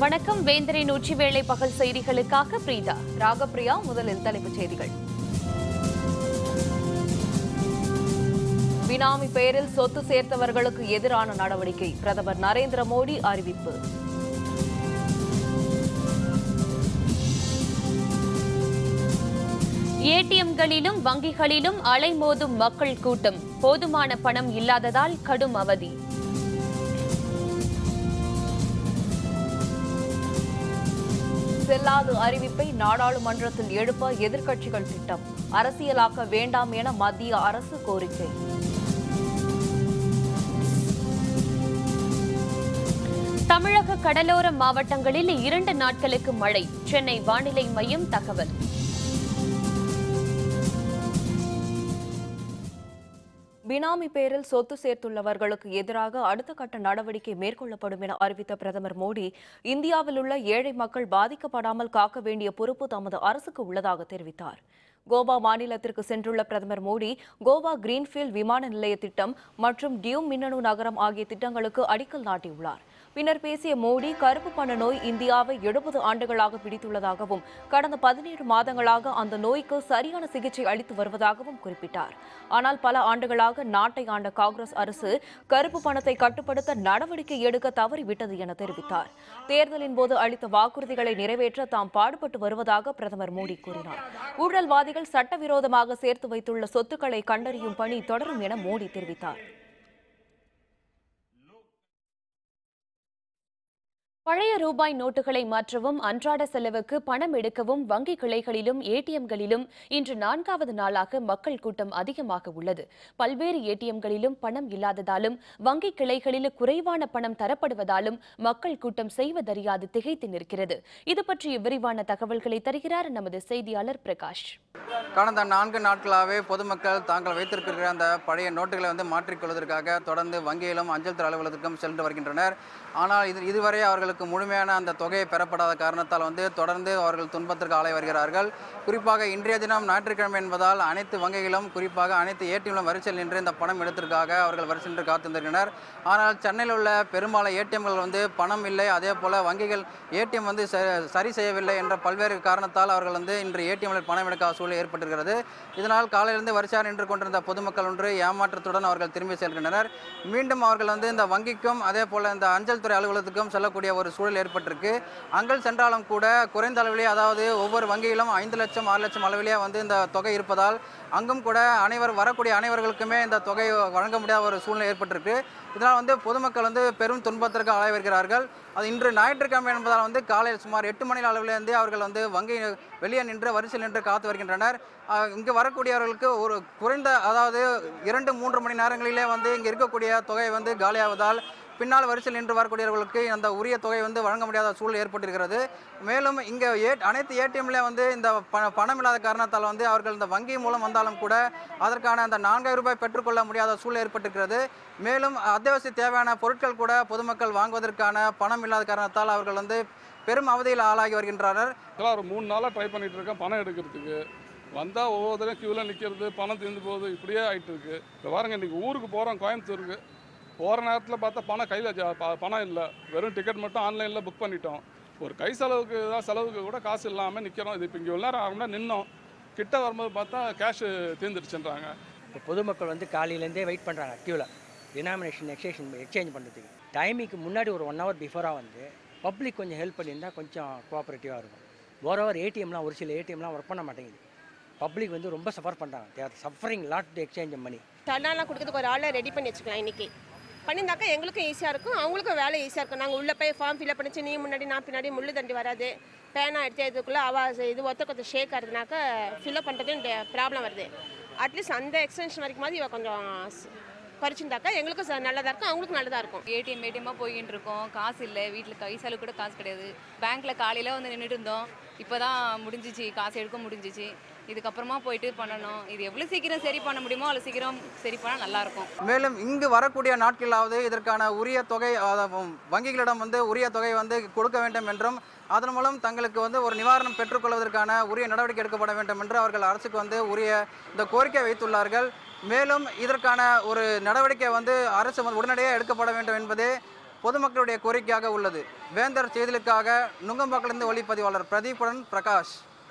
வணக்கம் வேந்தரின் உச்சிவேளை பகல் செய்திகளுக்காக பிரீதா ராகப்பிரியா முதலில் தலைப்புச் செய்திகள் பினாமி பெயரில் சொத்து சேர்த்தவர்களுக்கு எதிரான நடவடிக்கை பிரதமர் நரேந்திர மோடி அறிவிப்பு ஏடிஎம்களிலும் வங்கிகளிலும் அலைமோதும் மக்கள் கூட்டம் போதுமான பணம் இல்லாததால் கடும் அவதி செல்லாது அறிவிப்பை நாடாளுமன்றத்தில் எழுப்ப எதிர்க்கட்சிகள் திட்டம் அரசியலாக்க வேண்டாம் என மத்திய அரசு கோரிக்கை தமிழக கடலோர மாவட்டங்களில் இரண்டு நாட்களுக்கு மழை சென்னை வானிலை மையம் தகவல் பினாமி பேரில் சொத்து சேர்த்துள்ளவர்களுக்கு எதிராக அடுத்த கட்ட நடவடிக்கை மேற்கொள்ளப்படும் என அறிவித்த பிரதமர் மோடி இந்தியாவில் உள்ள ஏழை மக்கள் பாதிக்கப்படாமல் காக்க வேண்டிய பொறுப்பு தமது அரசுக்கு உள்ளதாக தெரிவித்தார் கோவா மாநிலத்திற்கு சென்றுள்ள பிரதமர் மோடி கோவா கிரீன்ஃபீல்ட் விமான நிலைய திட்டம் மற்றும் டியூம் மின்னணு நகரம் ஆகிய திட்டங்களுக்கு அடிக்கல் நாட்டியுள்ளார் பின்னர் பேசிய மோடி கருப்பு பண நோய் இந்தியாவை எழுபது ஆண்டுகளாக பிடித்துள்ளதாகவும் கடந்த பதினேழு மாதங்களாக அந்த நோய்க்கு சரியான சிகிச்சை அளித்து வருவதாகவும் குறிப்பிட்டார் ஆனால் பல ஆண்டுகளாக நாட்டை ஆண்ட காங்கிரஸ் அரசு கருப்பு பணத்தை கட்டுப்படுத்த நடவடிக்கை எடுக்க தவறிவிட்டது என தெரிவித்தார் தேர்தலின் போது அளித்த வாக்குறுதிகளை நிறைவேற்ற தாம் பாடுபட்டு வருவதாக பிரதமர் மோடி கூறினார் ஊழல்வாதிகள் சட்டவிரோதமாக சேர்த்து வைத்துள்ள சொத்துக்களை கண்டறியும் பணி தொடரும் என மோடி தெரிவித்தார் பழைய ரூபாய் நோட்டுகளை மாற்றவும் அன்றாட செலவுக்கு பணம் எடுக்கவும் வங்கி கிளைகளிலும் ஏடிஎம்களிலும் இன்று நான்காவது நாளாக மக்கள் கூட்டம் அதிகமாக உள்ளது பல்வேறு ஏடிஎம்களிலும் பணம் இல்லாததாலும் வங்கி கிளைகளில் குறைவான பணம் தரப்படுவதாலும் மக்கள் கூட்டம் செய்வதறியாது திகைத்து நிற்கிறது இது பற்றிய விரிவான தகவல்களை தருகிறார் நமது செய்தியாளர் பிரகாஷ் கடந்த நான்கு நாட்களாகவே பொதுமக்கள் தாங்கள் வைத்திருக்கிற அந்த பழைய நோட்டுகளை வந்து மாற்றிக்கொள்வதற்காக தொடர்ந்து வங்கியிலும் அஞ்சல் துறை அலுவலகத்திற்கும் சென்று வருகின்றனர் ஆனால் இது இதுவரை அவர்களுக்கு முழுமையான அந்த தொகையை பெறப்படாத காரணத்தால் வந்து தொடர்ந்து அவர்கள் துன்பத்திற்கு ஆளாய் வருகிறார்கள் குறிப்பாக இன்றைய தினம் ஞாயிற்றுக்கிழமை என்பதால் அனைத்து வங்கிகளும் குறிப்பாக அனைத்து ஏடிஎம்களும் வரிசையில் நின்று இந்த பணம் எடுத்திருக்காக அவர்கள் வரிசையில் நின்று காத்திருந்தனர் ஆனால் சென்னையில் உள்ள பெரும்பாலான ஏடிஎம்கள் வந்து பணம் இல்லை அதே போல் வங்கிகள் ஏடிஎம் வந்து ச- சரி செய்யவில்லை என்ற பல்வேறு காரணத்தால் அவர்கள் வந்து இன்று ஏடிஎம்மில் பணம் எடுக்காத சூழ்நிலை ஏற்பட்டிருக்கிறது இதனால் காலையிலிருந்து வரிசையாக நின்று கொண்டிருந்த பொதுமக்கள் ஒன்று ஏமாற்றத்துடன் அவர்கள் திரும்பி செல்கின்றனர் மீண்டும் அவர்கள் வந்து இந்த வங்கிக்கும் அதே போல் இந்த அஞ்சல் துறை அலுவலகத்துக்கும் செல்லக்கூடிய ஒரு சூழல் ஏற்பட்டிருக்கு அங்கள் சென்றாலும் கூட குறைந்த அளவிலே அதாவது ஒவ்வொரு வங்கியிலும் ஐந்து லட்சம் ஆறு லட்சம் அளவிலே வந்து இந்த தொகை இருப்பதால் அங்கும் கூட அனைவர் வரக்கூடிய அனைவர்களுக்குமே இந்த தொகை வழங்க முடியாத ஒரு சூழ்நிலை ஏற்பட்டிருக்கு இதனால் வந்து பொதுமக்கள் வந்து பெரும் துன்பத்திற்கு ஆளாய் வருகிறார்கள் அது இன்று ஞாயிற்றுக்கிழமை என்பதால் வந்து காலையில் சுமார் எட்டு மணி அளவிலிருந்தே அவர்கள் வந்து வங்கி வெளியே நின்று வரிசையில் நின்று காத்து வருகின்றனர் அஹ் இங்கு வரக்கூடியவர்களுக்கு ஒரு குறைந்த அதாவது இரண்டு மூன்று மணி நேரங்களிலே வந்து இங்கே இருக்கக்கூடிய தொகை வந்து காலியாவதால் பின்னால் வரிசையில் நின்று வரக்கூடியவர்களுக்கு அந்த உரிய தொகை வந்து வழங்க முடியாத சூழல் ஏற்பட்டிருக்கிறது மேலும் இங்கே ஏ அனைத்து ஏடிஎம்ல வந்து இந்த பண பணம் இல்லாத காரணத்தால் வந்து அவர்கள் இந்த வங்கி மூலம் வந்தாலும் கூட அதற்கான அந்த நான்காயிரம் ரூபாய் பெற்றுக்கொள்ள முடியாத சூழல் ஏற்பட்டிருக்கிறது மேலும் அத்தியாவசிய தேவையான பொருட்கள் கூட பொதுமக்கள் வாங்குவதற்கான பணம் இல்லாத காரணத்தால் அவர்கள் வந்து பெரும் அவதியில் ஆளாகி வருகின்றனர் இதெல்லாம் ஒரு மூணு நாளாக ட்ரை பண்ணிட்டு இருக்கேன் பணம் எடுக்கிறதுக்கு வந்தால் ஒவ்வொருத்தரையும் க்யூவில் நிற்கிறது பணம் தீர்ந்து போகுது இப்படியே ஆயிட்டு இருக்கு இப்போ பாருங்க இன்றைக்கி ஊருக்கு போகிறோம் கோயம்புத்தூருக்கு போகிற நேரத்தில் பார்த்தா பணம் கையில் பணம் இல்லை வெறும் டிக்கெட் மட்டும் ஆன்லைனில் புக் பண்ணிட்டோம் ஒரு கை செலவுக்கு ஏதாவது செலவுக்கு கூட காசு இல்லாமல் நிற்கிறோம் இது இப்போ இங்கே உள்ள நேரம் ஆகும்னா நின்னோம் கிட்ட வரும்போது பார்த்தா கேஷு தீர்ந்துருச்சுன்றாங்க இப்போ பொதுமக்கள் வந்து காலையிலேருந்தே வெயிட் பண்ணுறாங்க க்யூவில் டினாமினேஷன் எக்ஸ்சேஷன் எக்ஸ்சேஞ்ச் பண்ணுறதுக்கு டைமிங்க்கு முன்னாடி ஒரு ஒன் ஹவர் பிஃபோராக வந்து பப்ளிக் கொஞ்சம் ஹெல்ப் பண்ணியிருந்தால் கொஞ்சம் கோஆப்ரேட்டிவாக இருக்கும் ஓவர் ஏடிஎம்லாம் ஒரு சில ஏடிஎம்லாம் ஒர்க் பண்ண மாட்டேங்குது பப்ளிக் வந்து ரொம்ப சஃபர் பண்ணுறாங்க there suffering lot to exchange money தன்னாலாம் கொடுக்கறதுக்கு ஒரு ஆளை ரெடி பண்ணி வச்சுக்கலாம் இன்னைக்கு பண்ணியிருந்தாக்கா எங்களுக்கும் ஈஸியாக இருக்கும் அவங்களுக்கும் வேலை ஈஸியாக இருக்கும் நாங்கள் உள்ளே போய் ஃபார்ம் ஃபில்அப் பண்ணிச்சு நீ முன்னாடி நான் பின்னாடி முள்ளு தண்டி வராது பேனா எடுத்து இதுக்குள்ளே அவ இது ஒத்த கொத்த ஷேக் ஆகுதுனாக்கா ஃபில்அப் பண்ணுறது ப்ராப்ளம் வருது அட்லீஸ்ட் அந்த எக்ஸ்டென்ஷன் வரைக்கும் இவ கொஞ்சம் ஸ்- குறைச்சிருந்தாக்கா எங்களுக்கும் ச- நல்லதா இருக்கும் அவங்களுக்கும் நல்லதா இருக்கும் ஏடிஎம் ஏடிஎம்மாக போய்கிட்டு இருக்கோம் காசு இல்லை வீட்டில் கை செலவு கூட காசு கிடையாது பேங்க்கில் காலையில் வந்து நின்றுட்டு இருந்தோம் இப்போ தான் முடிஞ்சிச்சு காசு எடுக்க முடிஞ்சிச்சு இதுக்கப்புறமா போயிட்டு பண்ணணும் இது எவ்வளோ சீக்கிரம் சரி பண்ண முடியுமோ அவ்வளோ சீக்கிரம் சரி பண்ணால் நல்லாயிருக்கும் மேலும் இங்கு வரக்கூடிய நாட்களாவது இதற்கான உரிய தொகை அதாவது வங்கிகளிடம் வந்து உரிய தொகை வந்து கொடுக்க வேண்டும் என்றும் அதன் மூலம் தங்களுக்கு வந்து ஒரு நிவாரணம் பெற்றுக்கொள்வதற்கான உரிய நடவடிக்கை எடுக்கப்பட வேண்டும் என்று அவர்கள் அரசுக்கு வந்து உரிய இந்த கோரிக்கை வைத்துள்ளார்கள் மேலும் இதற்கான ஒரு நடவடிக்கை வந்து அரசு வந்து உடனடியாக எடுக்கப்பட வேண்டும் என்பதே பொதுமக்களுடைய கோரிக்கையாக உள்ளது வேந்தர் செய்திகளுக்காக நுங்கம்பாக்கிலிருந்து ஒளிப்பதிவாளர் பிரதீப்புடன் பிரகாஷ்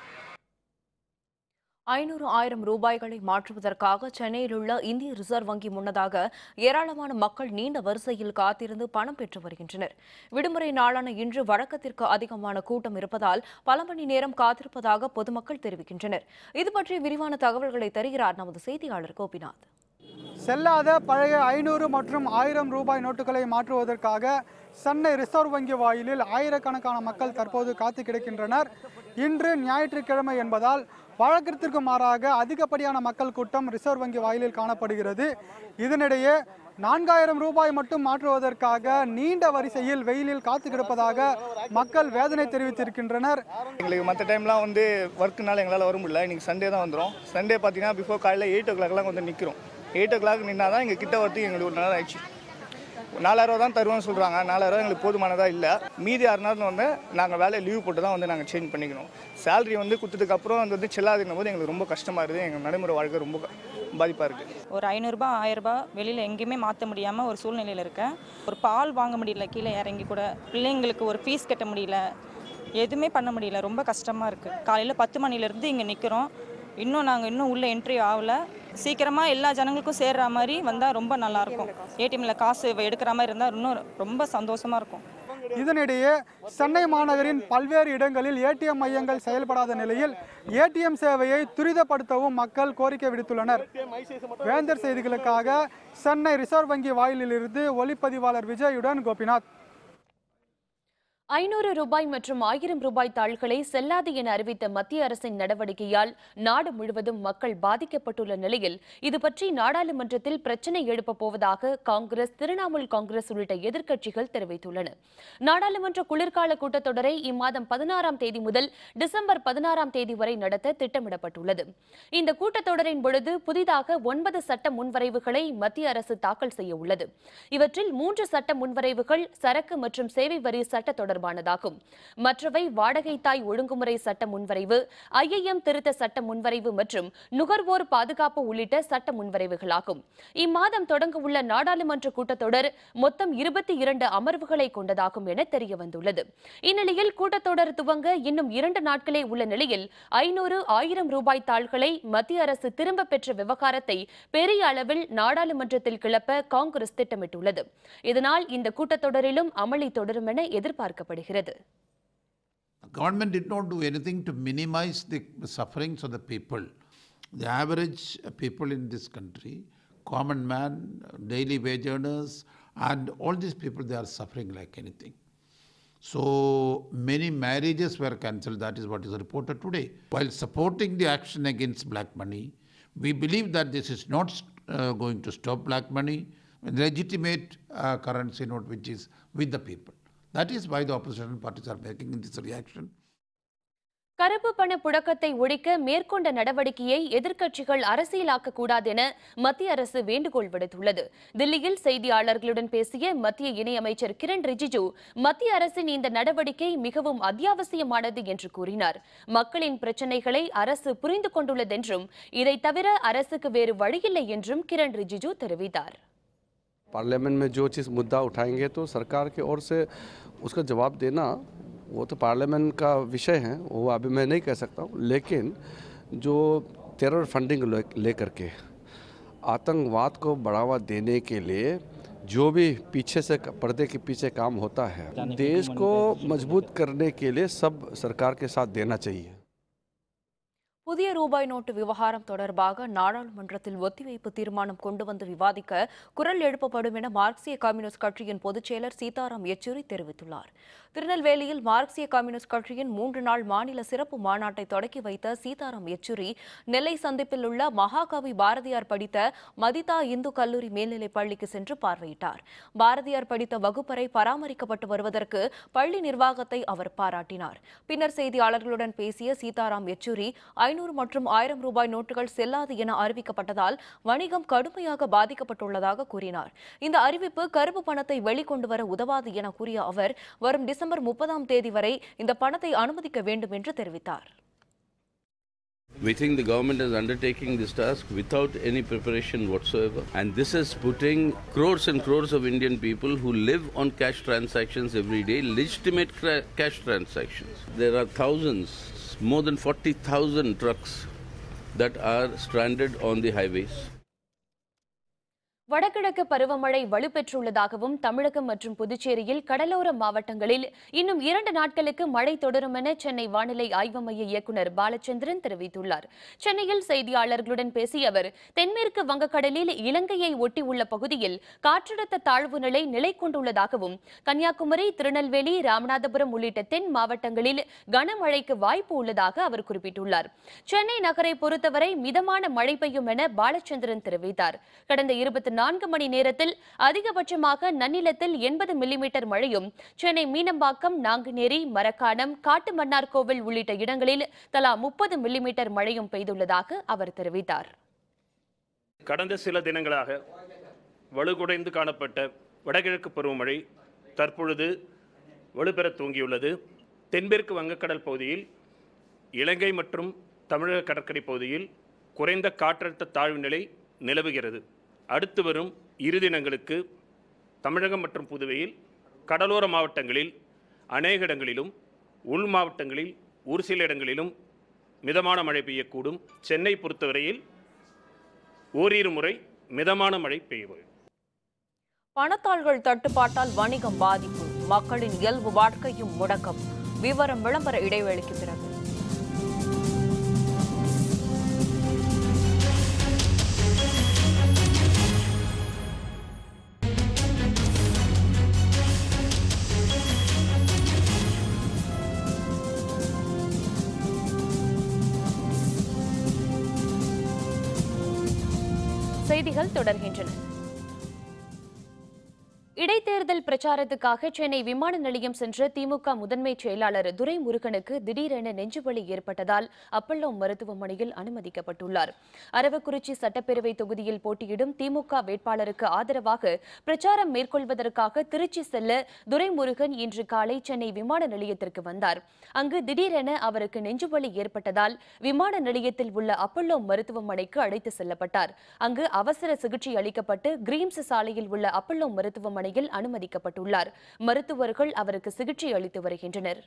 ஐநூறு ஆயிரம் ரூபாய்களை மாற்றுவதற்காக சென்னையில் உள்ள இந்திய ரிசர்வ் வங்கி முன்னதாக ஏராளமான மக்கள் நீண்ட வரிசையில் காத்திருந்து பணம் பெற்று வருகின்றனர் விடுமுறை நாளான இன்று வழக்கத்திற்கு அதிகமான கூட்டம் இருப்பதால் பல மணி நேரம் காத்திருப்பதாக பொதுமக்கள் தெரிவிக்கின்றனர் இது பற்றி விரிவான தகவல்களை தருகிறார் நமது செய்தியாளர் கோபிநாத் செல்லாத பழைய ஐநூறு மற்றும் ஆயிரம் ரூபாய் நோட்டுகளை மாற்றுவதற்காக சென்னை ரிசர்வ் வங்கி வாயிலில் ஆயிரக்கணக்கான மக்கள் தற்போது காத்து கிடக்கின்றனர் இன்று ஞாயிற்றுக்கிழமை என்பதால் வழக்கத்திற்கு மாறாக அதிகப்படியான மக்கள் கூட்டம் ரிசர்வ் வங்கி வாயிலில் காணப்படுகிறது இதனிடையே நான்காயிரம் ரூபாய் மட்டும் மாற்றுவதற்காக நீண்ட வரிசையில் வெயிலில் காத்து கிடப்பதாக மக்கள் வேதனை தெரிவித்திருக்கின்றனர் எங்களுக்கு மற்ற டைம்லாம் வந்து ஒர்க்குனால எங்களால் வர முடியல இன்றைக்கி சண்டே தான் வந்துடும் சண்டே பார்த்தீங்கன்னா பிஃபோர் காலையில் எயிட் ஓ கிளாக்லாம் வந்து நிற்கிறோம் எயிட் ஓ கிளாக் நின்னா தான் எங்கள் கிட்ட வரதுக்கு எங்களுக்கு ஒரு நேரம் ஆயிடுச்சு நாலாயிரரூவா தான் தருவோம்னு சொல்கிறாங்க நாலாயிரரூவா எங்களுக்கு போதுமானதாக இல்லை மீதி ஆறு நாள் வந்து நாங்கள் வேலையை லீவ் போட்டு தான் வந்து நாங்கள் சேஞ்ச் பண்ணிக்கணும் சேலரி வந்து கொடுத்ததுக்கப்புறம் அது வந்து செல்லாதுன்னும் போது எங்களுக்கு ரொம்ப கஷ்டமாக இருக்குது எங்கள் நடைமுறை வாழ்க்கை ரொம்ப பாதிப்பாக இருக்குது ஒரு ஐநூறுரூபா ஆயிரரூபா வெளியில் எங்கேயுமே மாற்ற முடியாமல் ஒரு சூழ்நிலையில் இருக்கேன் ஒரு பால் வாங்க முடியல கீழே இறங்கி கூட பிள்ளைங்களுக்கு ஒரு ஃபீஸ் கட்ட முடியல எதுவுமே பண்ண முடியல ரொம்ப கஷ்டமாக இருக்குது காலையில் பத்து மணிலேருந்து இங்கே நிற்கிறோம் இன்னும் நாங்கள் இன்னும் உள்ளே என்ட்ரி ஆகல சீக்கிரமாக எல்லா ஜனங்களுக்கும் சேர்ற மாதிரி வந்தால் ரொம்ப நல்லாயிருக்கும் ஏடிஎம்மில் காசு எடுக்கிற மாதிரி இருந்தால் இன்னும் ரொம்ப சந்தோஷமாக இருக்கும் இதனிடையே சென்னை மாநகரின் பல்வேறு இடங்களில் ஏடிஎம் மையங்கள் செயல்படாத நிலையில் ஏடிஎம் சேவையை துரிதப்படுத்தவும் மக்கள் கோரிக்கை விடுத்துள்ளனர் வேந்தர் செய்திகளுக்காக சென்னை ரிசர்வ் வங்கி வாயிலிலிருந்து ஒளிப்பதிவாளர் விஜயுடன் கோபிநாத் ஐநூறு ரூபாய் மற்றும் ஆயிரம் ரூபாய் தாள்களை செல்லாது என அறிவித்த மத்திய அரசின் நடவடிக்கையால் நாடு முழுவதும் மக்கள் பாதிக்கப்பட்டுள்ள நிலையில் இது பற்றி நாடாளுமன்றத்தில் பிரச்சினை எழுப்பப் போவதாக காங்கிரஸ் திரிணாமுல் காங்கிரஸ் உள்ளிட்ட எதிர்க்கட்சிகள் தெரிவித்துள்ளன நாடாளுமன்ற குளிர்கால கூட்டத்தொடரை இம்மாதம் பதினாறாம் தேதி முதல் டிசம்பர் பதினாறாம் தேதி வரை நடத்த திட்டமிடப்பட்டுள்ளது இந்த கூட்டத்தொடரின் பொழுது புதிதாக ஒன்பது சட்ட முன்வரைவுகளை மத்திய அரசு தாக்கல் செய்ய உள்ளது இவற்றில் மூன்று சட்ட முன்வரைவுகள் சரக்கு மற்றும் சேவை வரி சட்ட தொடர்பானதாகும் மற்றவை வாடகை தாய் ஒழுங்குமுறை சட்ட முன்வரைவு ஐஐஎம் திருத்த சட்ட முன்வரைவு மற்றும் நுகர்வோர் பாதுகாப்பு உள்ளிட்ட சட்ட முன்வரைவுகளாகும் இம்மாதம் தொடங்க உள்ள நாடாளுமன்ற கூட்டத்தொடர் மொத்தம் இருபத்தி இரண்டு அமர்வுகளை கொண்டதாகும் என தெரியவந்துள்ளது இந்நிலையில் கூட்டத்தொடர் துவங்க இன்னும் இரண்டு நாட்களே உள்ள நிலையில் ஐநூறு ஆயிரம் ரூபாய் தாள்களை மத்திய அரசு திரும்ப பெற்ற விவகாரத்தை பெரிய அளவில் நாடாளுமன்றத்தில் கிளப்ப காங்கிரஸ் திட்டமிட்டுள்ளது இதனால் இந்த கூட்டத்தொடரிலும் அமளி தொடரும் என எதிர்பார்க்கப்படுகிறது The government did not do anything to minimize the sufferings of the people. The average uh, people in this country, common man, daily wage earners, and all these people, they are suffering like anything. So many marriages were cancelled, that is what is reported today. While supporting the action against black money, we believe that this is not uh, going to stop black money, legitimate uh, currency note which is with the people. That is why the opposition parties are making this reaction. கருப்பு பண புழக்கத்தை ஒழிக்க மேற்கொண்ட நடவடிக்கையை எதிர்க்கட்சிகள் அரசியலாக்க கூடாது என மத்திய அரசு வேண்டுகோள் விடுத்துள்ளது தில்லியில் செய்தியாளர்களுடன் பேசிய மத்திய இணையமைச்சர் கிரண் ரிஜிஜு மத்திய அரசின் இந்த நடவடிக்கை மிகவும் அத்தியாவசியமானது என்று கூறினார் மக்களின் பிரச்சினைகளை அரசு புரிந்து கொண்டுள்ளதென்றும் இதை தவிர அரசுக்கு வேறு வழியில்லை என்றும் கிரண் ரிஜிஜு தெரிவித்தார் पार्लियामेंट में जो चीज़ मुद्दा उठाएंगे तो सरकार की ओर से उसका जवाब देना वो तो पार्लियामेंट का विषय है वो अभी मैं नहीं कह सकता हूँ लेकिन जो टेरर फंडिंग लेकर के आतंकवाद को बढ़ावा देने के लिए जो भी पीछे से पर्दे के पीछे काम होता है देश को मजबूत करने के लिए सब सरकार के साथ देना चाहिए புதிய ரூபாய் நோட்டு விவகாரம் தொடர்பாக நாடாளுமன்றத்தில் ஒத்திவைப்பு தீர்மானம் கொண்டு வந்து விவாதிக்க குரல் எழுப்பப்படும் என மார்க்சிய கம்யூனிஸ்ட் கட்சியின் பொதுச் செயலர் சீதாராம் யெச்சூரி தெரிவித்துள்ளார் திருநெல்வேலியில் மார்க்சிய கம்யூனிஸ்ட் கட்சியின் மூன்று நாள் மாநில சிறப்பு மாநாட்டை தொடக்கி வைத்த சீதாராம் யெச்சூரி நெல்லை சந்திப்பில் உள்ள மகாகவி பாரதியார் படித்த மதிதா இந்து கல்லூரி மேல்நிலைப் பள்ளிக்கு சென்று பார்வையிட்டார் பாரதியார் படித்த வகுப்பறை பராமரிக்கப்பட்டு வருவதற்கு பள்ளி நிர்வாகத்தை அவர் பாராட்டினார் பின்னர் செய்தியாளர்களுடன் பேசிய சீதாராம் யெச்சூரி ஐநூறு மற்றும் ஆயிரம் ரூபாய் நோட்டுகள் செல்லாது என அறிவிக்கப்பட்டதால் வணிகம் கடுமையாக பாதிக்கப்பட்டுள்ளதாக கூறினார் இந்த அறிவிப்பு கருப்பு பணத்தை வெளிக்கொண்டு வர உதவாது என கூறிய அவர் வரும் டிசம்பர் முப்பதாம் தேதி வரை இந்த பணத்தை அனுமதிக்க வேண்டும் என்று தெரிவித்தார் We think the government is undertaking this task without any preparation whatsoever. And this is putting crores and crores of Indian people who live on cash transactions every day, legitimate cra- cash transactions. There are thousands, more than 40,000 trucks that are stranded on the highways. வடகிழக்கு பருவமழை வலுப்பெற்றுள்ளதாகவும் தமிழகம் மற்றும் புதுச்சேரியில் கடலோர மாவட்டங்களில் இன்னும் இரண்டு நாட்களுக்கு மழை தொடரும் என சென்னை வானிலை ஆய்வு மைய இயக்குநர் பாலச்சந்திரன் தெரிவித்துள்ளார் சென்னையில் செய்தியாளர்களுடன் பேசிய அவர் தென்மேற்கு வங்கக்கடலில் இலங்கையை ஒட்டியுள்ள பகுதியில் காற்றழுத்த தாழ்வு நிலை நிலை கொண்டுள்ளதாகவும் கன்னியாகுமரி திருநெல்வேலி ராமநாதபுரம் உள்ளிட்ட தென் மாவட்டங்களில் கனமழைக்கு வாய்ப்பு உள்ளதாக அவர் குறிப்பிட்டுள்ளார் சென்னை நகரை பொறுத்தவரை மிதமான மழை பெய்யும் என பாலச்சந்திரன் தெரிவித்தார் கடந்த இருபத்தி நான்கு மணி நேரத்தில் அதிகபட்சமாக நன்னிலத்தில் எண்பது மில்லிமீட்டர் மழையும் சென்னை மீனம்பாக்கம் நாங்குநேரி மரக்காணம் காட்டுமன்னார்கோவில் உள்ளிட்ட இடங்களில் தலா முப்பது மில்லிமீட்டர் மழையும் பெய்துள்ளதாக அவர் தெரிவித்தார் கடந்த சில தினங்களாக வலுகுடைந்து காணப்பட்ட வடகிழக்கு பருவமழை தற்பொழுது வலுப்பெற தூங்கியுள்ளது தென்மேற்கு வங்கக்கடல் பகுதியில் இலங்கை மற்றும் தமிழக கடற்கரை பகுதியில் குறைந்த காற்றழுத்த தாழ்வு நிலை நிலவுகிறது அடுத்து வரும் இரு தினங்களுக்கு தமிழகம் மற்றும் புதுவையில் கடலோர மாவட்டங்களில் அநேக இடங்களிலும் உள் மாவட்டங்களில் ஒரு சில இடங்களிலும் மிதமான மழை பெய்யக்கூடும் சென்னை பொறுத்தவரையில் ஓரிரு முறை மிதமான மழை பெய்யும் பணத்தாள்கள் தட்டுப்பாட்டால் வணிகம் பாதிப்பு மக்களின் இயல்பு வாழ்க்கையும் முடக்கம் விவரம் விளம்பர இடைவேளைக்கு பிறகு செய்திகள் தொடர்கின்றன இடைத்தேர்தல் பிரச்சாரத்துக்காக சென்னை விமான நிலையம் சென்ற திமுக முதன்மை செயலாளர் துரைமுருகனுக்கு திடீரென நெஞ்சுவலி ஏற்பட்டதால் அப்பல்லோ மருத்துவமனையில் அனுமதிக்கப்பட்டுள்ளார் அரவக்குறிச்சி சட்டப்பேரவை தொகுதியில் போட்டியிடும் திமுக வேட்பாளருக்கு ஆதரவாக பிரச்சாரம் மேற்கொள்வதற்காக திருச்சி செல்ல துரைமுருகன் இன்று காலை சென்னை விமான நிலையத்திற்கு வந்தார் அங்கு திடீரென அவருக்கு நெஞ்சுவலி ஏற்பட்டதால் விமான நிலையத்தில் உள்ள அப்பல்லோ மருத்துவமனைக்கு அழைத்து செல்லப்பட்டார் அங்கு அவசர சிகிச்சை அளிக்கப்பட்டு கிரீம்ஸ் சாலையில் உள்ள அப்பல்லோ மருத்துவமனையில் அனுமதிக்கப்பட்டுள்ளார் மருத்துவர்கள் அவருக்கு சிகிச்சை அளித்து வருகின்றனர்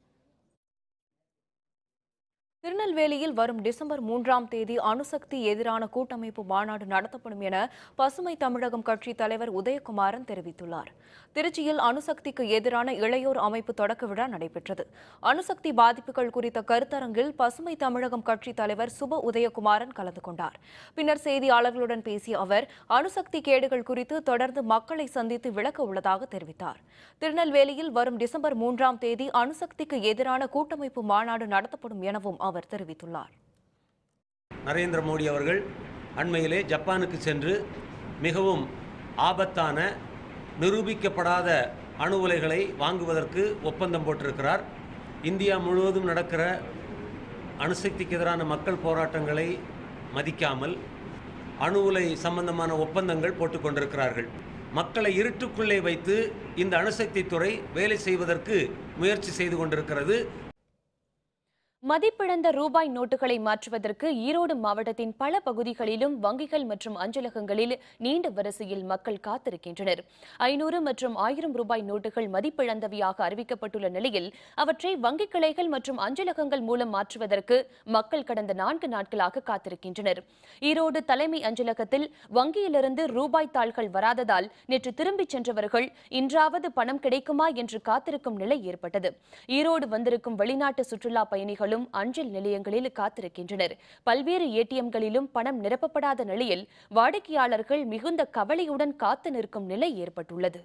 திருநெல்வேலியில் வரும் டிசம்பர் மூன்றாம் தேதி அணுசக்தி எதிரான கூட்டமைப்பு மாநாடு நடத்தப்படும் என பசுமை தமிழகம் கட்சி தலைவர் உதயகுமாரன் தெரிவித்துள்ளார் திருச்சியில் அணுசக்திக்கு எதிரான இளையோர் அமைப்பு தொடக்க விழா நடைபெற்றது அணுசக்தி பாதிப்புகள் குறித்த கருத்தரங்கில் பசுமை தமிழகம் கட்சி தலைவர் சுப உதயகுமாரன் கலந்து கொண்டார் பின்னர் செய்தியாளர்களுடன் பேசிய அவர் அணுசக்தி கேடுகள் குறித்து தொடர்ந்து மக்களை சந்தித்து விளக்க உள்ளதாக தெரிவித்தார் திருநெல்வேலியில் வரும் டிசம்பர் மூன்றாம் தேதி அணுசக்திக்கு எதிரான கூட்டமைப்பு மாநாடு நடத்தப்படும் எனவும் அவர் தெரிவித்துள்ளார் நரேந்திர மோடி அவர்கள் அண்மையிலே ஜப்பானுக்கு சென்று மிகவும் ஆபத்தான நிரூபிக்கப்படாத அணு உலைகளை வாங்குவதற்கு ஒப்பந்தம் போட்டிருக்கிறார் இந்தியா முழுவதும் நடக்கிற அணுசக்திக்கு எதிரான மக்கள் போராட்டங்களை மதிக்காமல் அணு உலை சம்பந்தமான ஒப்பந்தங்கள் போட்டுக்கொண்டிருக்கிறார்கள் மக்களை இருட்டுக்குள்ளே வைத்து இந்த அணுசக்தி துறை வேலை செய்வதற்கு முயற்சி செய்து கொண்டிருக்கிறது மதிப்பிழந்த ரூபாய் நோட்டுகளை மாற்றுவதற்கு ஈரோடு மாவட்டத்தின் பல பகுதிகளிலும் வங்கிகள் மற்றும் அஞ்சலகங்களில் நீண்ட வரிசையில் மக்கள் காத்திருக்கின்றனர் ஐநூறு மற்றும் ஆயிரம் ரூபாய் நோட்டுகள் மதிப்பிழந்தவையாக அறிவிக்கப்பட்டுள்ள நிலையில் அவற்றை வங்கிக் கிளைகள் மற்றும் அஞ்சலகங்கள் மூலம் மாற்றுவதற்கு மக்கள் கடந்த நான்கு நாட்களாக காத்திருக்கின்றனர் ஈரோடு தலைமை அஞ்சலகத்தில் வங்கியிலிருந்து ரூபாய் தாள்கள் வராததால் நேற்று திரும்பிச் சென்றவர்கள் இன்றாவது பணம் கிடைக்குமா என்று காத்திருக்கும் நிலை ஏற்பட்டது ஈரோடு வந்திருக்கும் வெளிநாட்டு சுற்றுலா பயணிகளும் அஞ்சல் நிலையங்களில் காத்திருக்கின்றனர் பல்வேறு ஏடிஎம்களிலும் பணம் நிரப்பப்படாத நிலையில் வாடிக்கையாளர்கள் மிகுந்த கவலையுடன் காத்து நிற்கும் நிலை ஏற்பட்டுள்ளது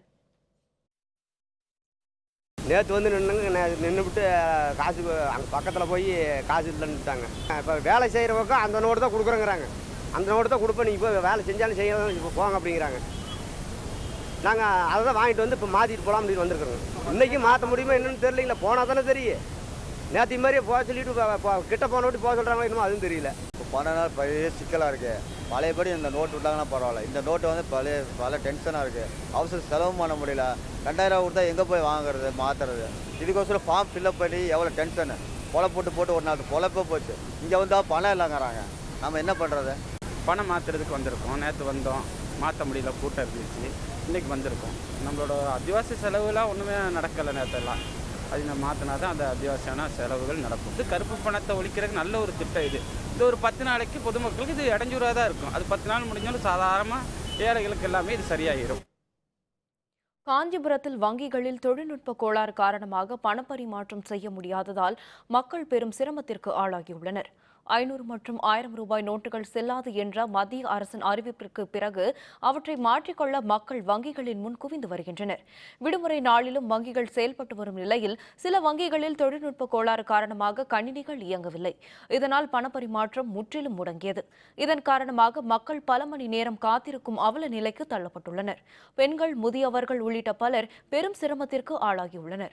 நேற்று வந்து நின்றுங்க நின்றுவிட்டு காசு அங்கே பக்கத்தில் போய் காசு இல்லைன்னுட்டாங்க இப்போ வேலை செய்கிற பக்கம் அந்த நோட்டு தான் கொடுக்குறேங்கிறாங்க அந்த நோட்டு தான் கொடுப்பேன் நீங்கள் போய் வேலை செஞ்சாலும் செய்யலாம் இப்போ போங்க அப்படிங்கிறாங்க நாங்கள் அதை தான் வாங்கிட்டு வந்து இப்போ மாற்றிட்டு போகலாம் அப்படின்னு வந்திருக்கிறோங்க இன்றைக்கி மாற்ற முடியுமா என்னன்னு தெரியலங்களா போனால் தானே தெரியும் நேற்று மாதிரியே போக சொல்லிட்டு போ- போ- கிட்ட போன விட்டு போக சொல்கிறாங்களோ என்னமோ அதுவும் தெரியல இப்போ பல நாள் பழைய சிக்கலாக இருக்குது பழையபடி இந்த நோட்டு விட்டாங்கன்னா பரவாயில்ல இந்த நோட்டு வந்து பழைய பல டென்ஷனாக இருக்குது அவசர செலவும் பண்ண முடியல ரெண்டாயிரம் கொடுத்தா எங்கே போய் வாங்குறது மாற்றுறது இதுக்கோசரம் ஃபார்ம் ஃபில்அப் பண்ணி எவ்வளோ டென்ஷனு பொலை போட்டு போட்டு ஒரு நாள் பொழப்பே போச்சு இங்கே வந்தால் பணம் இல்லைங்கிறாங்க நம்ம என்ன பண்ணுறது பணம் மாற்றுறதுக்கு வந்திருக்கோம் நேற்று வந்தோம் மாற்ற முடியல கூட்டம் இருந்துச்சு இன்றைக்கி வந்திருக்கோம் நம்மளோட அத்தியாவசிய செலவுலாம் ஒன்றுமே நடக்கலை நேற்றெல்லாம் அது நம்ம மாற்றினா தான் அந்த அத்தியாவசியமான செலவுகள் நடக்கும் இது கருப்பு பணத்தை ஒழிக்கிறதுக்கு நல்ல ஒரு திட்டம் இது இது ஒரு பத்து நாளைக்கு பொதுமக்களுக்கு இது இடைஞ்சூறாக தான் இருக்கும் அது பத்து நாள் முடிஞ்சாலும் சாதாரணமாக ஏழைகளுக்கு எல்லாமே இது சரியாயிரும் காஞ்சிபுரத்தில் வங்கிகளில் தொழில்நுட்ப கோளாறு காரணமாக பணப்பரிமாற்றம் செய்ய முடியாததால் மக்கள் பெரும் சிரமத்திற்கு ஆளாகியுள்ளனர் ஐநூறு மற்றும் ஆயிரம் ரூபாய் நோட்டுகள் செல்லாது என்ற மத்திய அரசின் அறிவிப்பிற்கு பிறகு அவற்றை மாற்றிக்கொள்ள மக்கள் வங்கிகளின் முன் குவிந்து வருகின்றனர் விடுமுறை நாளிலும் வங்கிகள் செயல்பட்டு வரும் நிலையில் சில வங்கிகளில் தொழில்நுட்ப கோளாறு காரணமாக கணினிகள் இயங்கவில்லை இதனால் பணப்பரிமாற்றம் முற்றிலும் முடங்கியது இதன் காரணமாக மக்கள் பல மணி நேரம் காத்திருக்கும் அவல நிலைக்கு தள்ளப்பட்டுள்ளனர் பெண்கள் முதியவர்கள் உள்ளிட்ட பலர் பெரும் சிரமத்திற்கு ஆளாகியுள்ளனர்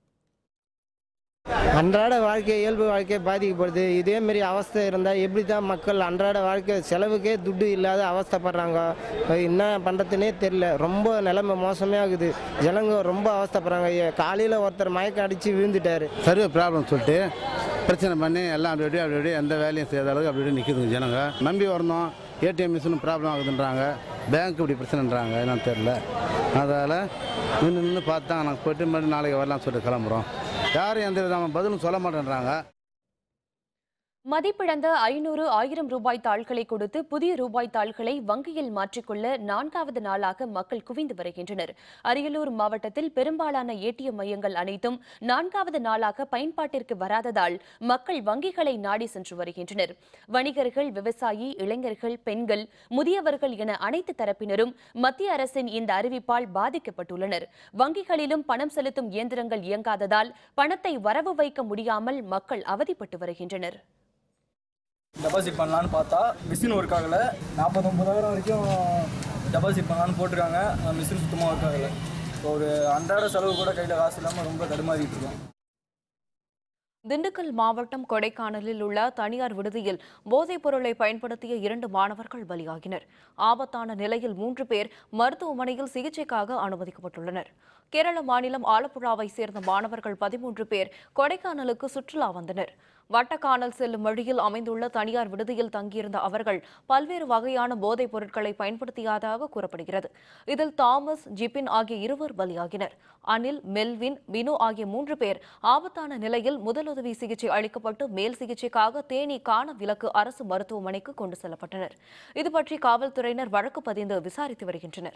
அன்றாட வாழ்க்கை இயல்பு வாழ்க்கை பாதிக்கப்படுது இதே மாதிரி அவஸ்தை இருந்தால் எப்படி தான் மக்கள் அன்றாட வாழ்க்கை செலவுக்கே துட்டு இல்லாத அவஸ்தைப்படுறாங்க என்ன பண்ணுறதுனே தெரில ரொம்ப நிலைமை மோசமே ஆகுது ஜனங்க ரொம்ப அவஸ்தைப்படுறாங்க காலையில் ஒருத்தர் மயக்கம் அடித்து விழுந்துட்டாரு சர்வே ப்ராப்ளம் சொல்லிட்டு பிரச்சனை பண்ணி எல்லாம் அப்படி அப்படியே அப்படி அப்படியே எந்த வேலையும் செய்யாத அளவுக்கு அப்படி அப்படியே நிற்குதுங்க ஜனங்க நம்பி வரணும் ஏடிஎம் மிஷினும் ப்ராப்ளம் ஆகுதுன்றாங்க பேங்க் இப்படி பிரச்சனைன்றாங்க என்னன்னு தெரில அதால் நின்று நின்று பார்த்தாங்க நாங்கள் போயிட்டு மறுபடியும் நாளைக்கு வரலாம்னு சொல்லிட்டு கிளம்புறோம் யாரும் எந்த விதமான பதிலும் சொல்ல மாட்டேன்றாங்க மதிப்பிழந்த ஐநூறு ஆயிரம் ரூபாய் தாள்களை கொடுத்து புதிய ரூபாய் தாள்களை வங்கியில் மாற்றிக்கொள்ள நான்காவது நாளாக மக்கள் குவிந்து வருகின்றனர் அரியலூர் மாவட்டத்தில் பெரும்பாலான ஏடிஎம் மையங்கள் அனைத்தும் நான்காவது நாளாக பயன்பாட்டிற்கு வராததால் மக்கள் வங்கிகளை நாடி சென்று வருகின்றனர் வணிகர்கள் விவசாயி இளைஞர்கள் பெண்கள் முதியவர்கள் என அனைத்து தரப்பினரும் மத்திய அரசின் இந்த அறிவிப்பால் பாதிக்கப்பட்டுள்ளனர் வங்கிகளிலும் பணம் செலுத்தும் இயந்திரங்கள் இயங்காததால் பணத்தை வரவு வைக்க முடியாமல் மக்கள் அவதிப்பட்டு வருகின்றனர் டெபாசிட் பண்ணலான்னு பார்த்தா மிஷின் ஒர்க் ஆகலை நாற்பத்தொம்பதாயிரம் வரைக்கும் டெபாசிட் பண்ணலான்னு போட்டிருக்காங்க ஆனால் மிஷின் சுத்தமாக ஒர்க் ஆகலை இப்போ ஒரு அன்றாட செலவு கூட கையில் காசு இல்லாமல் ரொம்ப தடுமாறிட்டு இருக்கோம் திண்டுக்கல் மாவட்டம் கொடைக்கானலில் உள்ள தனியார் விடுதியில் போதைப் பொருளை பயன்படுத்திய இரண்டு மாணவர்கள் பலியாகினர் ஆபத்தான நிலையில் மூன்று பேர் மருத்துவமனையில் சிகிச்சைக்காக அனுமதிக்கப்பட்டுள்ளனர் கேரள மாநிலம் ஆலப்புழாவை சேர்ந்த மாணவர்கள் பதிமூன்று பேர் கொடைக்கானலுக்கு சுற்றுலா வந்தனர் வட்டக்கானல் செல்லும் வழியில் அமைந்துள்ள தனியார் விடுதியில் தங்கியிருந்த அவர்கள் பல்வேறு வகையான போதைப் பொருட்களை பயன்படுத்தியதாக கூறப்படுகிறது இதில் தாமஸ் ஜிபின் ஆகிய இருவர் பலியாகினர் அனில் மெல்வின் வினு ஆகிய மூன்று பேர் ஆபத்தான நிலையில் முதலுதவி சிகிச்சை அளிக்கப்பட்டு மேல் சிகிச்சைக்காக தேனி காண விலக்கு அரசு மருத்துவமனைக்கு கொண்டு செல்லப்பட்டனர் இதுபற்றி காவல்துறையினர் வழக்கு பதிந்து விசாரித்து வருகின்றனர்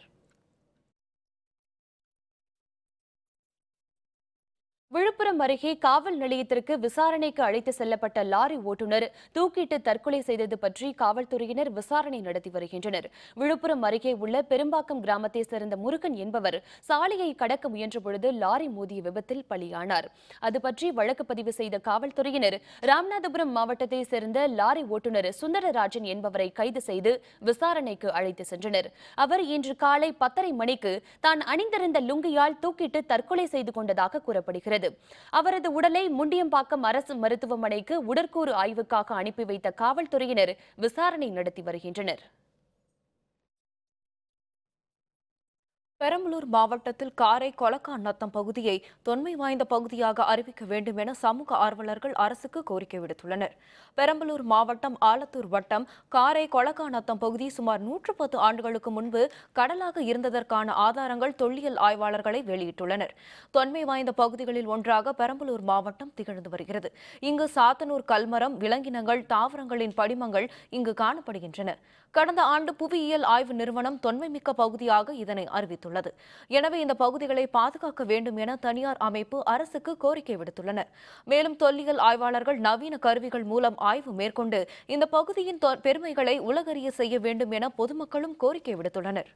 விழுப்புரம் அருகே காவல் நிலையத்திற்கு விசாரணைக்கு அழைத்து செல்லப்பட்ட லாரி ஓட்டுநர் தூக்கிட்டு தற்கொலை செய்தது பற்றி காவல்துறையினர் விசாரணை நடத்தி வருகின்றனர் விழுப்புரம் அருகே உள்ள பெரும்பாக்கம் கிராமத்தை சேர்ந்த முருகன் என்பவர் சாலையை கடக்க முயன்ற பொழுது லாரி மோதிய விபத்தில் பலியானார் அது பற்றி வழக்கு பதிவு செய்த காவல்துறையினர் ராமநாதபுரம் மாவட்டத்தை சேர்ந்த லாரி ஓட்டுநர் சுந்தரராஜன் என்பவரை கைது செய்து விசாரணைக்கு அழைத்து சென்றனர் அவர் இன்று காலை பத்தரை மணிக்கு தான் அணிந்திருந்த லுங்கியால் தூக்கிட்டு தற்கொலை செய்து கொண்டதாக கூறப்படுகிறது அவரது உடலை முண்டியம்பாக்கம் அரசு மருத்துவமனைக்கு உடற்கூறு ஆய்வுக்காக அனுப்பி வைத்த காவல்துறையினர் விசாரணை நடத்தி வருகின்றனர் பெரம்பலூர் மாவட்டத்தில் காரை கொலக்கான் நத்தம் பகுதியை தொன்மை வாய்ந்த பகுதியாக அறிவிக்க வேண்டும் என சமூக ஆர்வலர்கள் அரசுக்கு கோரிக்கை விடுத்துள்ளனர் பெரம்பலூர் மாவட்டம் ஆலத்தூர் வட்டம் காரை கொலக்கான் நத்தம் பகுதி சுமார் நூற்று பத்து ஆண்டுகளுக்கு முன்பு கடலாக இருந்ததற்கான ஆதாரங்கள் தொல்லியல் ஆய்வாளர்களை வெளியிட்டுள்ளனர் தொன்மை வாய்ந்த பகுதிகளில் ஒன்றாக பெரம்பலூர் மாவட்டம் திகழ்ந்து வருகிறது இங்கு சாத்தனூர் கல்மரம் விலங்கினங்கள் தாவரங்களின் படிமங்கள் இங்கு காணப்படுகின்றன கடந்த ஆண்டு புவியியல் ஆய்வு நிறுவனம் தொன்மைமிக்க பகுதியாக இதனை அறிவித்துள்ளது எனவே இந்த பகுதிகளை பாதுகாக்க வேண்டும் என தனியார் அமைப்பு அரசுக்கு கோரிக்கை விடுத்துள்ளனர் மேலும் தொல்லியல் ஆய்வாளர்கள் நவீன கருவிகள் மூலம் ஆய்வு மேற்கொண்டு இந்த பகுதியின் தொ- பெருமைகளை உலகறிய செய்ய வேண்டும் என பொதுமக்களும் கோரிக்கை விடுத்துள்ளனர்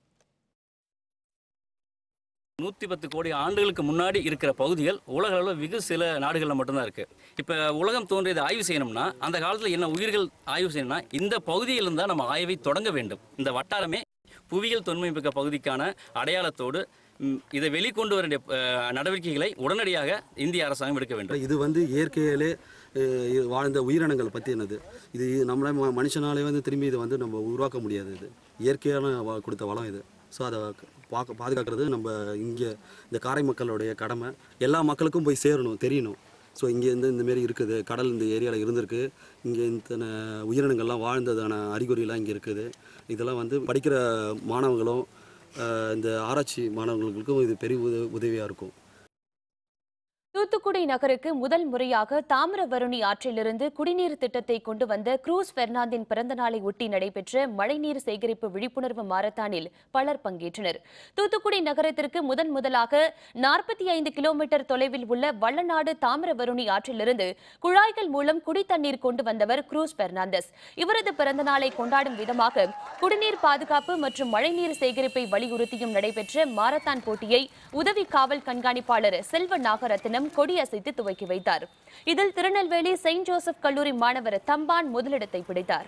நூற்றி பத்து கோடி ஆண்டுகளுக்கு முன்னாடி இருக்கிற பகுதிகள் உலக அளவில் வெகு சில நாடுகளில் மட்டும்தான் இருக்குது இப்போ உலகம் தோன்றியதை ஆய்வு செய்யணும்னா அந்த காலத்தில் என்ன உயிர்கள் ஆய்வு செய்யணும்னா இந்த பகுதியிலிருந்து தான் நம்ம ஆய்வை தொடங்க வேண்டும் இந்த வட்டாரமே புவியியல் தொன்மைமிக்க பகுதிக்கான அடையாளத்தோடு ம், இதை வெளிக்கொண்டு வர வேண்டிய அஹ், நடவடிக்கைகளை உடனடியாக இந்திய அரசாங்கம் எடுக்க வேண்டும் இது வந்து இயற்கையிலே அஹ், இது வாழ்ந்த உயிரினங்கள் பற்றி என்னது இது நம்மளை ம- மனுஷனாலே வந்து திரும்பி இதை வந்து நம்ம உருவாக்க முடியாது இது இயற்கையான வ- கொடுத்த வளம் இது ஸோ அதை பார்க்க பாதுகாக்கிறது நம்ம இங்கே இந்த காரை மக்களுடைய கடமை எல்லா மக்களுக்கும் போய் சேரணும் தெரியணும் ஸோ இங்கே இருந்து இந்த மாரி இருக்குது கடல் இந்த ஏரியாவில் இருந்திருக்கு இங்கே இத்தனை உயிரினங்கள்லாம் வாழ்ந்ததான அறிகுறிலாம் இங்கே இருக்குது இதெல்லாம் வந்து படிக்கிற மாணவர்களும் அஹ், இந்த ஆராய்ச்சி மாணவர்களுக்கும் இது பெரிய உத உதவியாக இருக்கும் தூத்துக்குடி நகருக்கு முதல் முறையாக தாமிரபரணி ஆற்றிலிருந்து குடிநீர் திட்டத்தை கொண்டு வந்த குரூஸ் பெர்னாந்தின் பிறந்த நாளை ஒட்டி நடைபெற்ற மழைநீர் சேகரிப்பு விழிப்புணர்வு மாரத்தானில் பலர் பங்கேற்றனர் தூத்துக்குடி நகரத்திற்கு முதன் முதலாக நாற்பத்தி ஐந்து கிலோமீட்டர் தொலைவில் உள்ள வள்ளநாடு தாமிரபரணி ஆற்றிலிருந்து குழாய்கள் மூலம் குடித்தண்ணீர் கொண்டு வந்தவர் குரூஸ் பெர்னாந்தஸ் இவரது பிறந்த நாளை கொண்டாடும் விதமாக குடிநீர் பாதுகாப்பு மற்றும் மழைநீர் சேகரிப்பை வலியுறுத்தியும் நடைபெற்ற மாரத்தான் போட்டியை உதவி காவல் கண்காணிப்பாளர் செல்வ நாகரத்னம் கொடியசைத்து துவக்கி வைத்தார் இதில் திருநெல்வேலி செயின்ட் ஜோசப் கல்லூரி மாணவர் தம்பான் முதலிடத்தை பிடித்தார்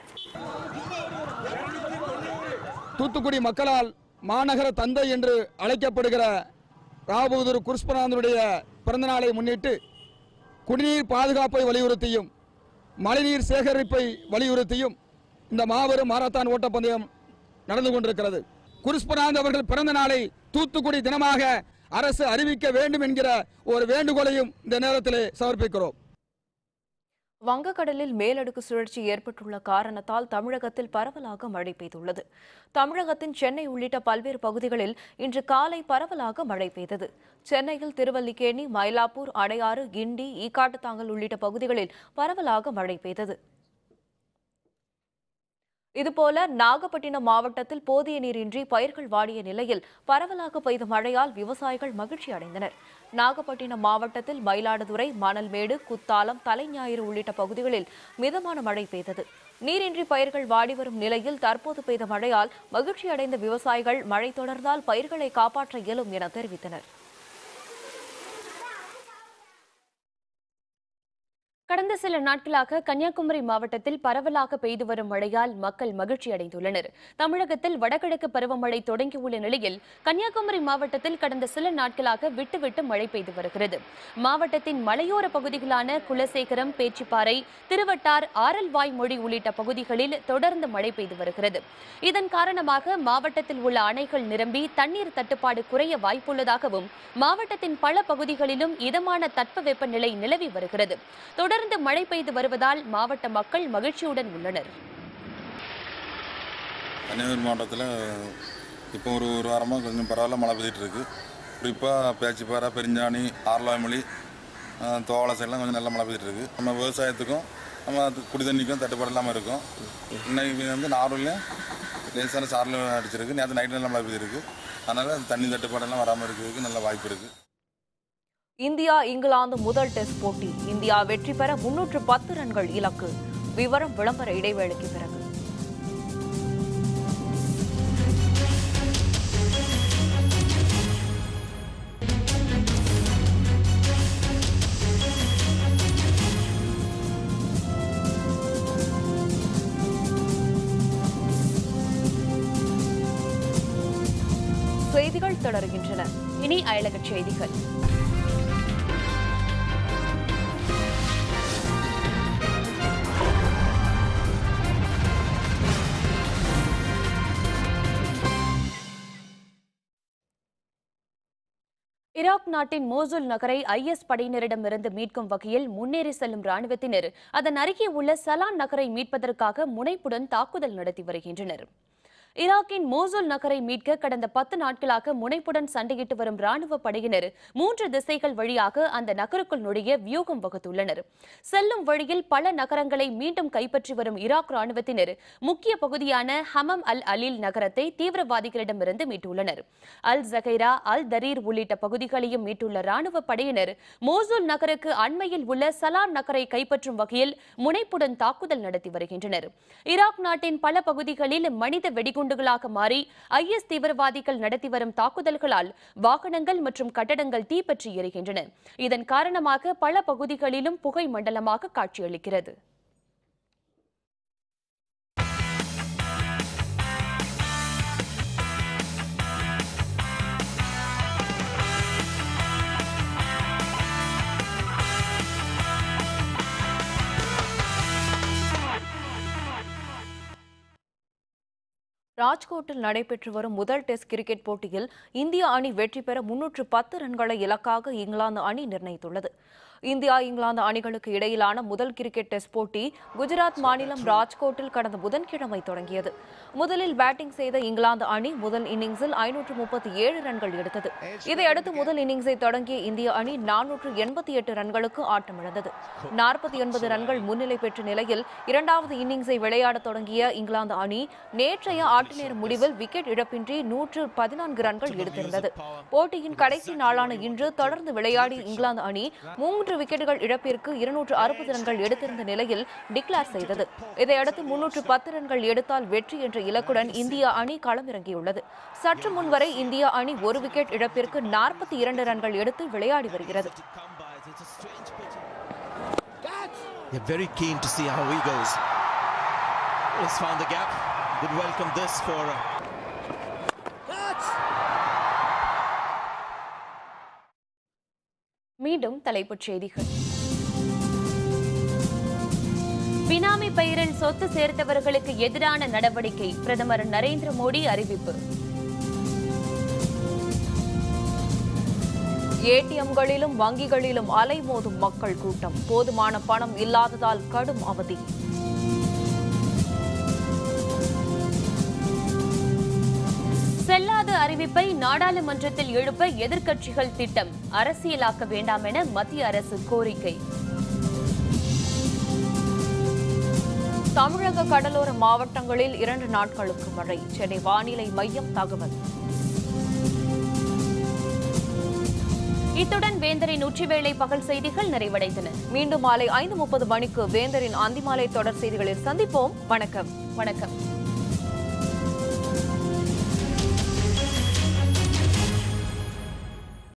தூத்துக்குடி மக்களால் மாநகர தந்தை என்று அழைக்கப்படுகிற ராபகதூர் குருஸ்பராந்தனுடைய பிறந்தநாளை முன்னிட்டு குடிநீர் பாதுகாப்பை வலியுறுத்தியும் மழைநீர் சேகரிப்பை வலியுறுத்தியும் இந்த மாபெரும் மாரத்தான் ஓட்டப்பந்தயம் நடந்து கொண்டிருக்கிறது குருஸ்பராந்த் அவர்கள் பிறந்த நாளை தூத்துக்குடி தினமாக அரசு அறிவிக்க வேண்டும் என்கிற ஒரு வேண்டுகோளையும் இந்த நேரத்திலே சமர்ப்பிக்கிறோம் வங்கக்கடலில் மேலடுக்கு சுழற்சி ஏற்பட்டுள்ள காரணத்தால் தமிழகத்தில் பரவலாக மழை பெய்துள்ளது தமிழகத்தின் சென்னை உள்ளிட்ட பல்வேறு பகுதிகளில் இன்று காலை பரவலாக மழை பெய்தது சென்னையில் திருவல்லிக்கேணி மயிலாப்பூர் அடையாறு கிண்டி ஈக்காட்டுத்தாங்கல் உள்ளிட்ட பகுதிகளில் பரவலாக மழை பெய்தது இதுபோல நாகப்பட்டினம் மாவட்டத்தில் போதிய நீரின்றி பயிர்கள் வாடிய நிலையில் பரவலாக பெய்த மழையால் விவசாயிகள் மகிழ்ச்சி அடைந்தனர் நாகப்பட்டினம் மாவட்டத்தில் மயிலாடுதுறை மணல்மேடு குத்தாலம் தலைஞாயிறு உள்ளிட்ட பகுதிகளில் மிதமான மழை பெய்தது நீரின்றி பயிர்கள் வாடி வரும் நிலையில் தற்போது பெய்த மழையால் மகிழ்ச்சி அடைந்த விவசாயிகள் மழை தொடர்ந்தால் பயிர்களை காப்பாற்ற இயலும் என தெரிவித்தனர் கடந்த சில நாட்களாக கன்னியாகுமரி மாவட்டத்தில் பரவலாக பெய்து வரும் மழையால் மக்கள் மகிழ்ச்சி அடைந்துள்ளனர் தமிழகத்தில் வடகிழக்கு பருவமழை தொடங்கியுள்ள நிலையில் கன்னியாகுமரி மாவட்டத்தில் கடந்த சில நாட்களாக விட்டு விட்டு மழை பெய்து வருகிறது மாவட்டத்தின் மலையோர பகுதிகளான குலசேகரம் பேச்சிப்பாறை திருவட்டார் ஆரல்வாய்மொழி உள்ளிட்ட பகுதிகளில் தொடர்ந்து மழை பெய்து வருகிறது இதன் காரணமாக மாவட்டத்தில் உள்ள அணைகள் நிரம்பி தண்ணீர் தட்டுப்பாடு குறைய வாய்ப்புள்ளதாகவும் மாவட்டத்தின் பல பகுதிகளிலும் இதமான தட்பவெப்ப நிலை நிலவி வருகிறது தொடர்ந்து மழை பெய்து வருவதால் மாவட்ட மக்கள் மகிழ்ச்சியுடன் உள்ளனர் கன்னியாகுமரி மாவட்டத்தில் இப்போ ஒரு ஒரு வாரமாக கொஞ்சம் பரவாயில்ல மழை பெய்துட்டு இருக்கு குறிப்பாக பேச்சிப்பாறை பெருஞ்சாணி ஆர்லாய்மொழி அஹ், தோவாளை சைட்லாம் கொஞ்சம் நல்லா மழை பெய்துட்டு இருக்கு நம்ம விவசாயத்துக்கும் நம்ம அது குடி தண்ணிக்கும் தட்டுப்பாடு இல்லாமல் இருக்கும் இன்னைக்கு வந்து நார்மலையும் லேசான சாரல் அடிச்சிருக்கு நேற்று நைட்டு நல்லா மழை பெய்திருக்கு அதனால் தண்ணி தட்டுப்பாடெல்லாம் வராமல் இருக்கிறதுக்கு நல்ல வாய்ப்பு இருக்குது இந்தியா இங்கிலாந்து முதல் டெஸ்ட் போட்டி இந்தியா வெற்றி பெற முன்னூற்று பத்து ரன்கள் இலக்கு விவரம் விளம்பர இடைவேளைக்கு பிறகு செய்திகள் தொடர்கின்றன இனி அயலகச் செய்திகள் ஈராக் நாட்டின் மோசுல் நகரை ஐஎஸ் படையினரிடமிருந்து மீட்கும் வகையில் முன்னேறி செல்லும் ராணுவத்தினர் அதன் அருகே உள்ள சலான் நகரை மீட்பதற்காக முனைப்புடன் தாக்குதல் நடத்தி வருகின்றனர் ஈராக்கின் மோசுல் நகரை மீட்க கடந்த பத்து நாட்களாக முனைப்புடன் சண்டையிட்டு வரும் ராணுவ படையினர் மூன்று திசைகள் வழியாக அந்த நகருக்குள் நுழைய வியூகம் வகுத்துள்ளனர் செல்லும் வழியில் பல நகரங்களை மீண்டும் கைப்பற்றி வரும் ஈராக் ராணுவத்தினர் முக்கிய பகுதியான ஹமம் அல் அலீல் நகரத்தை தீவிரவாதிகளிடமிருந்து மீட்டுள்ளனர் அல் ஜகைரா அல் தரீர் உள்ளிட்ட பகுதிகளையும் மீட்டுள்ள ராணுவ படையினர் மோசூல் நகருக்கு அண்மையில் உள்ள சலான் நகரை கைப்பற்றும் வகையில் முனைப்புடன் தாக்குதல் நடத்தி வருகின்றனர் ஈராக் நாட்டின் பல பகுதிகளில் மனித வெடிகுண்டுகளாக மாறி ஐஎஸ் தீவிரவாதிகள் நடத்தி வரும் தாக்குதல்களால் வாகனங்கள் மற்றும் கட்டடங்கள் தீப்பற்றி எரிகின்றன இதன் காரணமாக பல பகுதிகளிலும் புகை மண்டலமாக காட்சியளிக்கிறது ராஜ்கோட்டில் நடைபெற்று வரும் முதல் டெஸ்ட் கிரிக்கெட் போட்டியில் இந்திய அணி வெற்றி பெற முன்னூற்று பத்து ரன்களை இலக்காக இங்கிலாந்து அணி நிர்ணயித்துள்ளது இந்தியா இங்கிலாந்து அணிகளுக்கு இடையிலான முதல் கிரிக்கெட் டெஸ்ட் போட்டி குஜராத் மாநிலம் ராஜ்கோட்டில் கடந்த புதன்கிழமை தொடங்கியது முதலில் பேட்டிங் செய்த இங்கிலாந்து அணி முதல் இன்னிங்ஸில் ஐநூற்று முப்பத்தி ஏழு ரன்கள் எடுத்தது இதையடுத்து முதல் இன்னிங்ஸை தொடங்கிய இந்திய அணி நானூற்று எண்பத்தி எட்டு ரன்களுக்கு ஆட்டமிழந்தது நாற்பத்தி ஒன்பது ரன்கள் முன்னிலை பெற்ற நிலையில் இரண்டாவது இன்னிங்ஸை விளையாடத் தொடங்கிய இங்கிலாந்து அணி நேற்றைய ஆட்ட நேர முடிவில் விக்கெட் இழப்பின்றி நூற்று பதினான்கு ரன்கள் எடுத்திருந்தது போட்டியின் கடைசி நாளான இன்று தொடர்ந்து விளையாடிய இங்கிலாந்து அணி மூன்று விக்கெட்டுகள் இழப்பிற்கு இருநூற்று அறுபது ரன்கள் எடுத்திருந்த நிலையில் டிக்ளேர் செய்தது இதையடுத்து முன்னூற்று பத்து ரன்கள் எடுத்தால் வெற்றி என்ற இலக்குடன் இந்திய அணி களமிறங்கியுள்ளது சற்று முன்வரை இந்திய அணி ஒரு விக்கெட் இழப்பிற்கு நாற்பத்தி இரண்டு ரன்கள் எடுத்து விளையாடி வருகிறது They're very keen to see how he goes. He's found the gap. Good welcome this for. மீண்டும் தலைப்புச் செய்திகள் பினாமி பெயரில் சொத்து சேர்த்தவர்களுக்கு எதிரான நடவடிக்கை பிரதமர் நரேந்திர மோடி அறிவிப்பு ஏடிஎம்களிலும் வங்கிகளிலும் அலைமோதும் மக்கள் கூட்டம் போதுமான பணம் இல்லாததால் கடும் அவதி செல்லாத அறிவிப்பை நாடாளுமன்றத்தில் எழுப்ப எதிர்க்கட்சிகள் திட்டம் அரசியலாக்க வேண்டாம் என மத்திய அரசு கோரிக்கை தமிழக கடலோர மாவட்டங்களில் இரண்டு நாட்களுக்கு மழை சென்னை வானிலை மையம் தகவல் இத்துடன் வேந்தரின் உச்சிவேளை பகல் செய்திகள் நிறைவடைந்தன மீண்டும் மாலை ஐந்து முப்பது மணிக்கு வேந்தரின் அந்திமாலை தொடர் செய்திகளில் சந்திப்போம் வணக்கம் வணக்கம்